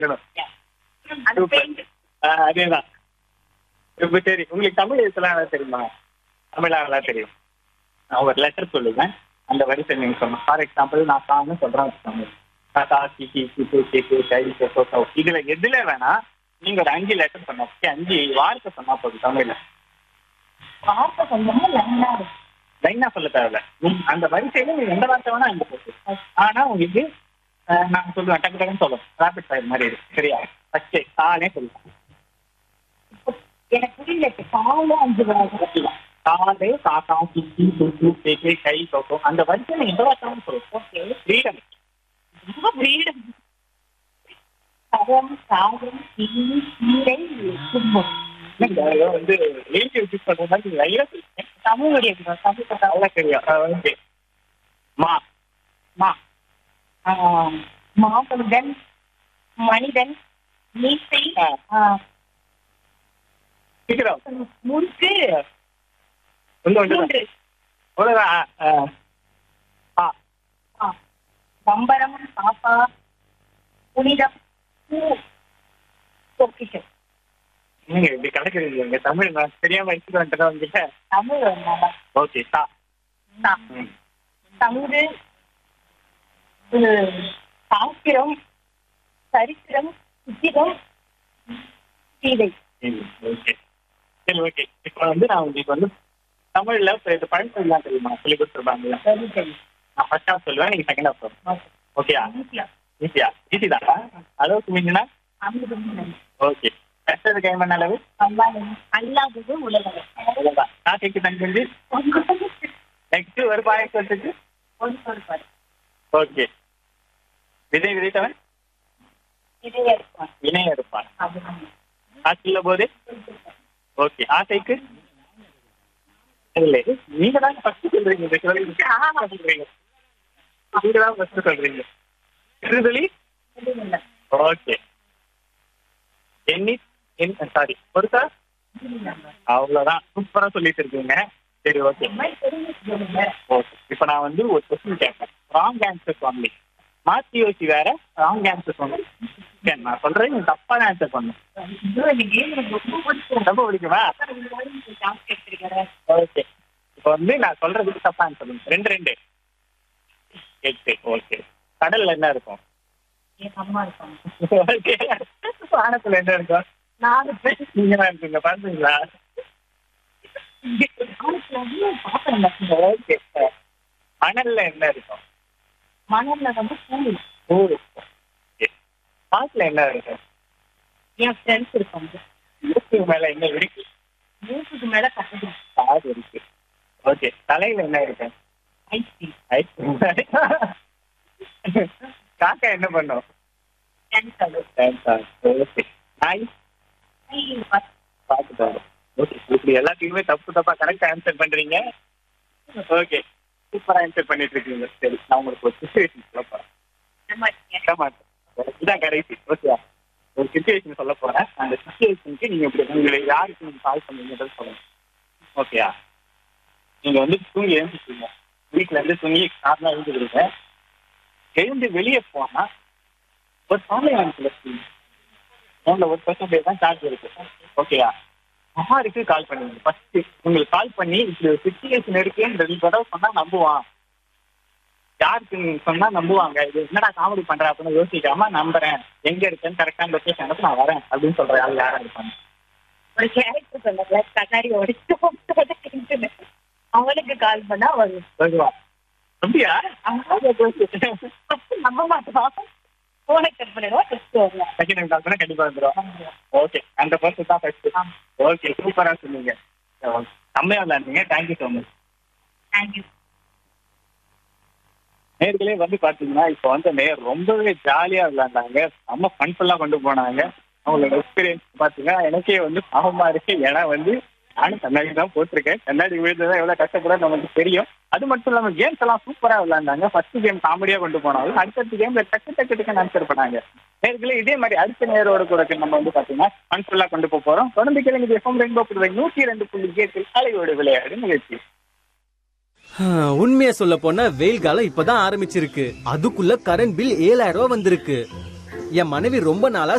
அது Super. Paint ஆஹ் அதேதான் இப்ப சரி உங்களுக்கு தமிழ் எழுத்துலாம் நல்லா தெரியுமா தமிழா நல்லா தெரியும் நான் ஒரு லெட்டர் சொல்லுவேன் அந்த வரிசை நீங்க சொன்னோம் ஃபார் எக்ஸாம்பிள் நான் சாங்னு சொல்றேன் வச்சுக்கோங்க. தாத்தா கிக்கி கிக்கு கிக்கு கை கொக்கோ கௌ. இதுல எதுல வேணா நீங்க ஒரு அஞ்சு லெட்டர் சொன்னா okay, அஞ்சு வார்த்தை சொன்னா போதும் தமிழ்ல வார்த்தை கொஞ்சமா லைனா இருக்கும் லைனா சொல்ல தேவையில்ல நீங்க அந்த வரிசையில நீங்க எந்த வார்த்தை வேணா அங்க போட்டு ஆனா உங்களுக்கு ஆஹ், நான் சொல்லுவேன் டக்கு டக்குன்னு சொல்லுவேன் ராபிட் ஃபயர் மாதிரி இருக்கு சரியா ஃபர்ஸ்ட் தானே சொல்லுவேன் இப்போ எனக்கு புரியல இப்ப கால அஞ்சு வராது காலை காக்கா கிக்கி குக்கு கேக்கு கை கொக்கோ அந்த வரிசை நீங்க எந்த வார்த்தை சொல்லுவோம் ஓகே ஃப்ரீடம் ரொம்ப ஃப்ரீடம் கரம் காகம் கிளி கீரை கும்பம் வந்து லேடி யூஸ் பண்ற மாதிரி நிறைய இருக்கு. தமிழ் வடிவம் தமிழ் கதை நல்லா தெரியும் அஹ் okay. மா மா ஆஹ், மாமனிதன் மனிதன் மீசை ஆ. ஆஹ், சீக்கிரம் முறுக்கு ஒண்ணு ஒண்ணு மூன்று அவ்வளவுதான் அஹ், ஆ ஆ. பம்பரம் பாப்பா புனிதம் பூ பொக்கிஷம் நீங்க இப்படி கலக்குறீங்க இங்க தமிழ் நான் தெரியாம எடுத்துட்டு வந்துட்டேன் உங்ககிட்ட தமிழ் நல்லா ஓகே தா தான். ம். தங்கு உம், சாஸ்திரம் சரித்திரம் சித்திரம் சீதை ஓகே சரி ஓகே இப்போ வந்து நான் உங்களுக்கு வந்து தமிழ்ல இப்ப இது பழமொழிலாம் தெரியுமா சொல்லி கொடுத்துருப்பாங்க சரி சரி நான் ஃபர்ஸ்ட் ஹாஃப் சொல்லுவேன் நீங்க செகண்ட் ஹாஃப் சொல்லுங்க ஓகே. ஓகேயா ஈஸியா. ஈஸியா ஈஸி தானா அளவுக்கு மிஞ்சினா அமிர்தம் நன்றி. ஓகே கஷ்டது கைமண் அளவு அல்லாதது அல்லாதது உலகம் அவ்வளவுதான் காக்கைக்கு தன் குஞ்சு நெக்ஸ்ட் ஒரு பாயசத்துக்கு ஒரு சொல்பாடு ஓகே விதை விதைத்தவன் இதையே இருப்பான் இணைய இருப்பான் அதுதான் ஆற்றில்ல போது ஓகே ஆசைக்கு இல்லை நீங்க தான் ஃபர்ஸ்ட் சொல்றீங்க இந்த கேள்விக்கு. சொல்றீங்க நீங்க தான் ஃபர்ஸ்ட் சொல்றீங்க இருதலி இல்லை ஓகே எண்ணி சாரி பொறுத்தா அவ்வளவுதான் சூப்பரா சொல்லிட்டு இருக்கீங்க சரி ஓகே ஓகே இப்போ நான் வந்து ஒரு கொஸ்டின் கேட்பேன் ராங் ஆன்சர் ஒன்லி மாத்தி யோசி வேற ராங் ஆன்சர் ஒன்லி சரி நான் சொல்றேன் நீங்க தப்பான ஆன்சர் பண்ணும் ரொம்ப பிடிக்குமா ஓகே இப்போ வந்து நான் சொல்றதுக்கு தப்பா ஆன்சர் பண்ணுங்க ரெண்டு ரெண்டு எட்டு ஓகே கடல்ல என்ன இருக்கும் ஓகே வானத்துல என்ன இருக்கும் நீங்க தான் இருக்கீங்க பாத்தீங்களா ஓகே மணல்ல என்ன இருக்கும் மணல்ல வந்து பூ பூ இருக்கும் Okay. காட்டுல என்ன இருக்கும் என் ஃப்ரெண்ட்ஸ் இருக்காங்க மூக்கு மேல என்ன இருக்கு மூக்குக்கு மேல கட்டுது காது இருக்கு ஓகே தலையில என்ன இருக்கு ஐஸ்கிரீம் ஐஸ் காக்கா என்ன பண்ணும் ஓகே நாய் பார்த்துட்டாரு ஓகே இப்படி எல்லாத்தையுமே தப்பு தப்பா கரெக்ட் ஆன்சர் பண்றீங்க ஓகே சூப்பரா ஆன்சர் பண்ணிட்டு இருக்கீங்க சரி நான் உங்களுக்கு ஒரு சுச்சுவேஷன் சொல்ல போறேன் ஆமா. இதான் கடைசி ஓகேவா ஒரு சுச்சுவேஷன் சொல்ல போறேன் அந்த சுச்சுவேஷனுக்கு நீங்க இப்படி உங்களை யாருக்கு நீங்க கால் பண்ணீங்கன்றது சொல்லணும் ஓகேயா நீங்க வந்து தூங்கி எழுந்துட்டீங்க வீட்டுல இருந்து தூங்கி காரணம் எழுந்துக்கிறீங்க எழுந்து வெளியே போனா ஒரு ஆன்லைன் போன்ல ஒரு பர்சன்டேஜ் தான் சார்ஜ் இருக்கு ஓகேயா அம்மாருக்கு கால் பண்ணுங்க ஃபர்ஸ்ட் உங்களுக்கு கால் பண்ணி இப்படி ஒரு சுச்சுவேஷன் இருக்குன்னு ரெண்டு தடவை சொன்னா நம்புவான் யாருக்கு நீங்க சொன்னா நம்புவாங்க இது என்னடா காமெடி பண்ற அப்படின்னு யோசிக்காம நம்புறேன் எங்க இருக்கேன்னு கரெக்டான லொகேஷன் அனுப்பி நான் வரேன் அப்படின்னு சொல்ற ஆள் யாரா இருப்பாங்க ஒரு கேரக்டர் சொன்னாங்க கண்ணாடி உடைச்சு அவனுக்கு கால் பண்ணா வரும் ஓகேவா அப்படியா நம்ப மாட்டோம் போனை கட் பண்ணிடுவோம் டெஸ்ட் வரலாம் செகண்ட் கால் பண்ணா கண்டிப்பா வந்துடும் ஓகே அந்த பர்சன் தான் ஃபர்ஸ்ட் ஓகே சூப்பரா சொன்னீங்க செம்மையா விளையாடுங்க தேங்க்யூ ஸோ மச் தேங்க்யூ நேர்களே வந்து பாத்தீங்கன்னா இப்போ வந்து நேர் ரொம்பவே ஜாலியா விளையாண்டாங்க செம்ம ஃபன்ஃபுல்லா கொண்டு போனாங்க அவங்களோட எக்ஸ்பீரியன்ஸ் பாத்தீங்கன்னா எனக்கே வந்து பாவமா இருக்கு ஏன்னா வந்து நானும் கண்ணாடி தான் போட்டிருக்கேன் கண்ணாடி விழுந்ததா எவ்வளவு கஷ்டப்பட நமக்கு தெரியும் அது மட்டும் இல்லாம கேம்ஸ் எல்லாம் சூப்பரா விளையாண்டாங்க ஃபர்ஸ்ட் கேம் காமெடியா கொண்டு போனாலும் அடுத்தடுத்த கேம்ல டக்கு டக்கு டக்குன்னு ஆன்சர் பண்ணாங்க நேர்களே இதே மாதிரி அடுத்த நேரோட கூட நம்ம வந்து பாத்தீங்கன்னா ஃபன்ஃபுல்லா கொண்டு போக போறோம் தொடர்ந்து கிழங்கு எஃப்எம் ரெயின்போ புதுவை நூத்தி ரெண்டு புள்ளி கேட்டில் அலையோடு விளையாடு நிகழ்ச்சி உண்மையை சொல்ல போனா வெயில் காலம் இப்பதான் ஆரம்பிச்சிருக்கு அதுக்குள்ள கரண்ட் பில் ஏழாயிரம் ரூபாய் வந்திருக்கு என் மனைவி ரொம்ப நாளா